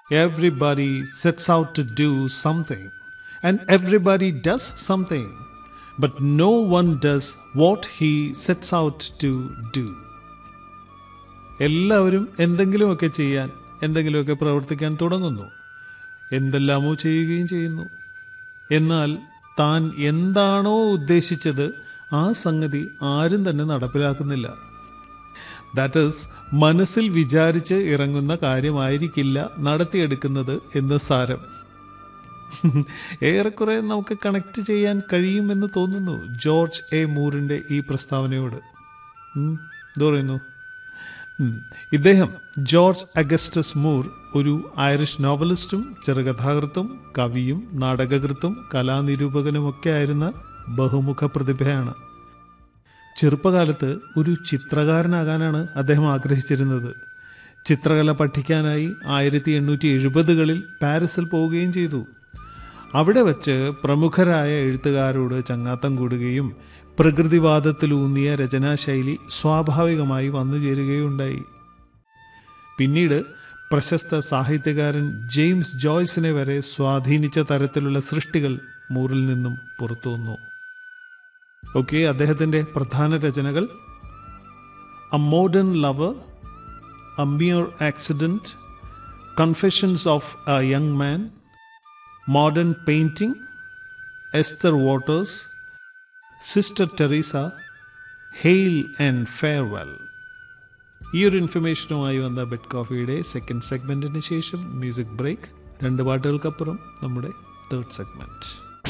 Everybody sets out to do something, and everybody does something, but no one does what he sets out to do. എല്ലാവരും എന്തെങ്കിലുമൊക്കെ ചെയ്യാൻ എന്തെങ്കിലുമൊക്കെ പ്രവർത്തിക്കാൻ തുടങ്ങുന്നു എന്തെല്ലാമോ ചെയ്യുകയും ചെയ്യുന്നു എന്നാൽ താൻ എന്താണോ ഉദ്ദേശിച്ചത് ആ സംഗതി ആരും തന്നെ നടപ്പിലാക്കുന്നില്ല ദാറ്റ് ഈസ് മനസ്സിൽ വിചാരിച്ച് ഇറങ്ങുന്ന കാര്യമായിരിക്കില്ല നടത്തിയെടുക്കുന്നത് എന്ന് സാരം ഏറെക്കുറെ നമുക്ക് കണക്ട് ചെയ്യാൻ കഴിയുമെന്ന് തോന്നുന്നു ജോർജ് എ മൂറിൻ്റെ ഈ പ്രസ്താവനയോട് ഉം, എന്ത് പറയുന്നു ഉം. ഇദ്ദേഹം ജോർജ് അഗസ്റ്റസ് മൂർ ഒരു ഐറിഷ് നോവലിസ്റ്റും ചെറുകഥാകൃത്തും കവിയും നാടകകൃത്തും കലാനിരൂപകനുമൊക്കെ ആയിരുന്ന ബഹുമുഖ പ്രതിഭയാണ് ചെറുപ്പകാലത്ത് ഒരു ചിത്രകാരനാകാനാണ് അദ്ദേഹം ആഗ്രഹിച്ചിരുന്നത് ചിത്രകല പഠിക്കാനായി ആയിരത്തി എണ്ണൂറ്റി എഴുപതുകളിൽ പാരീസിൽ പോവുകയും ചെയ്തു അവിടെ വച്ച് പ്രമുഖരായ എഴുത്തുകാരോട് ചങ്ങാത്തം കൂടുകയും പ്രകൃതിവാദത്തിലൂന്നിയ രചനാശൈലി സ്വാഭാവികമായി വന്നു ചേരുകയുണ്ടായി പിന്നീട് പ്രശസ്ത സാഹിത്യകാരൻ ജെയിംസ് ജോയ്സിനെ വരെ സ്വാധീനിച്ച തരത്തിലുള്ള സൃഷ്ടികൾ മൂറിൽ നിന്നും പുറത്തു വന്നു ഓക്കെ അദ്ദേഹത്തിൻ്റെ പ്രധാന രചനകൾ a modern lover a mere accident confessions of a young man modern painting Esther Waters sister Teresa hail and farewell ഈ ഒരു ഇൻഫർമേഷനുമായി വന്ന ബെഡ് കോഫിയുടെ സെക്കൻഡ് സെഗ്മെന്റിന് ശേഷം മ്യൂസിക് ബ്രേക്ക് രണ്ട് പാട്ടുകൾക്കപ്പുറം നമ്മുടെ third segment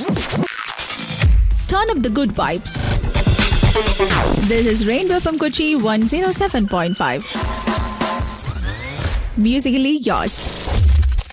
Turn up the good vibes. This is Rainbow from Kochi 107.5. Musically yours.